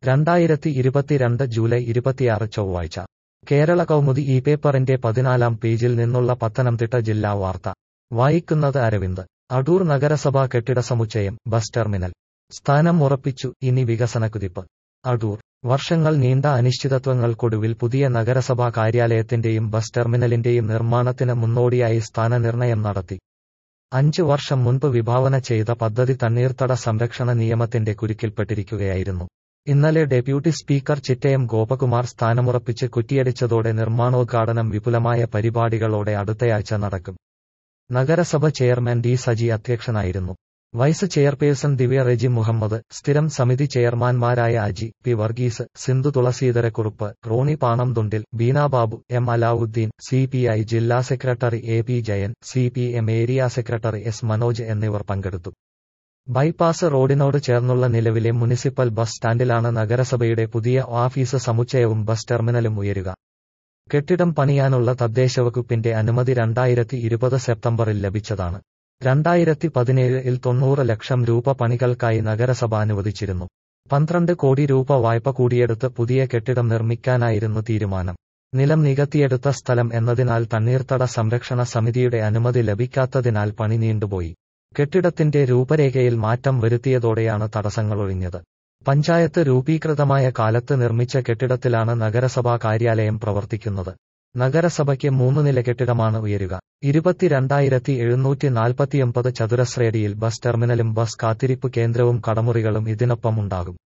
രണ്ടായിരത്തി ഇരുപത്തിരണ്ട് ജൂലൈ ഇരുപത്തിയാറ് ചൊവ്വാഴ്ച കേരള കൗമുദി ഈ പേപ്പറിന്റെ പതിനാലാം പേജിൽ നിന്നുള്ള പത്തനംതിട്ട ജില്ലാ വാർത്ത വായിക്കുന്നത് അരവിന്ദ് അടൂർ നഗരസഭാ കെട്ടിട സമുച്ചയം ബസ് ടെർമിനൽ സ്ഥാനം ഉറപ്പിച്ചു ഇനി വികസനക്കുതിപ്പ് അടൂർ വർഷങ്ങൾ നീണ്ട അനിശ്ചിതത്വങ്ങൾക്കൊടുവിൽ പുതിയ നഗരസഭാ കാര്യാലയത്തിന്റെയും ബസ് ടെർമിനലിന്റെയും നിർമ്മാണത്തിന് മുന്നോടിയായി സ്ഥാനനിർണയം നടത്തി അഞ്ചു വർഷം മുൻപ് വിഭാവന ചെയ്ത പദ്ധതി തണ്ണീർത്തട സംരക്ഷണ നിയമത്തിന്റെ കുരുക്കിൽപ്പെട്ടിരിക്കുകയായിരുന്നു ഇന്നലെ ഡെപ്യൂട്ടി സ്പീക്കർ ചിറ്റയം ഗോപകുമാർ സ്ഥാനമുറപ്പിച്ച് കുറ്റിയടിച്ചതോടെ നിർമ്മാണോദ്ഘാടനം വിപുലമായ പരിപാടികളോടെ അടുത്തയാഴ്ച നടക്കും നഗരസഭ ചെയർമാൻ ഡി സജി അധ്യക്ഷനായിരുന്നു വൈസ് ചെയർപേഴ്സൺ ദിവ്യ റെജി മുഹമ്മദ് സ്ഥിരം സമിതി ചെയർമാൻമാരായ Aji P Varghese Sindhu Thulaseedharakurup Roni Panamthundil Beenababu M Alavudheen C P I ജില്ലാ secretary A P Jayan C P M area secretary S Manoj എന്നിവർ പങ്കെടുത്തു ബൈപ്പാസ് റോഡിനോട് ചേർന്നുള്ള നിലവിലെ മുനിസിപ്പൽ ബസ് സ്റ്റാൻഡിലാണ് നഗരസഭയുടെ പുതിയ ഓഫീസ് സമുച്ചയവും ബസ് ടെർമിനലും ഉയരുക കെട്ടിടം പണിയാനുള്ള തദ്ദേശവകുപ്പിന്റെ അനുമതി രണ്ടായിരത്തി ഇരുപത് സെപ്റ്റംബറിൽ ലഭിച്ചതാണ് രണ്ടായിരത്തി പതിനേഴിൽ തൊണ്ണൂറ് ലക്ഷം രൂപ പണികൾക്കായി നഗരസഭ അനുവദിച്ചിരുന്നു പന്ത്രണ്ട് കോടി രൂപ വായ്പ കൂടിയെടുത്ത് പുതിയ കെട്ടിടം നിർമ്മിക്കാനായിരുന്നു തീരുമാനം നിലം നികത്തിയെടുത്ത സ്ഥലം എന്നതിനാൽ തണ്ണീർത്തട സംരക്ഷണ സമിതിയുടെ അനുമതി ലഭിക്കാത്തതിനാൽ പണി നീണ്ടുപോയി കെട്ടിടത്തിന്റെ രൂപരേഖയിൽ മാറ്റം വരുത്തിയതോടെയാണ് തടസ്സങ്ങളൊഴിഞ്ഞത് പഞ്ചായത്ത് രൂപീകൃതമായ കാലത്ത് നിർമ്മിച്ച കെട്ടിടത്തിലാണ് നഗരസഭാ കാര്യാലയം പ്രവർത്തിക്കുന്നത് നഗരസഭയ്ക്ക് മൂന്ന് നില കെട്ടിടമാണ് ഉയരുക ഇരുപത്തിരണ്ടായിരത്തി എഴുന്നൂറ്റി നാൽപ്പത്തിയൊമ്പത് ചതുരശ്രയടിയിൽ ബസ് ടെർമിനലും ബസ് കാത്തിരിപ്പ് കേന്ദ്രവും കടമുറികളും ഇതിനൊപ്പം ഉണ്ടാകും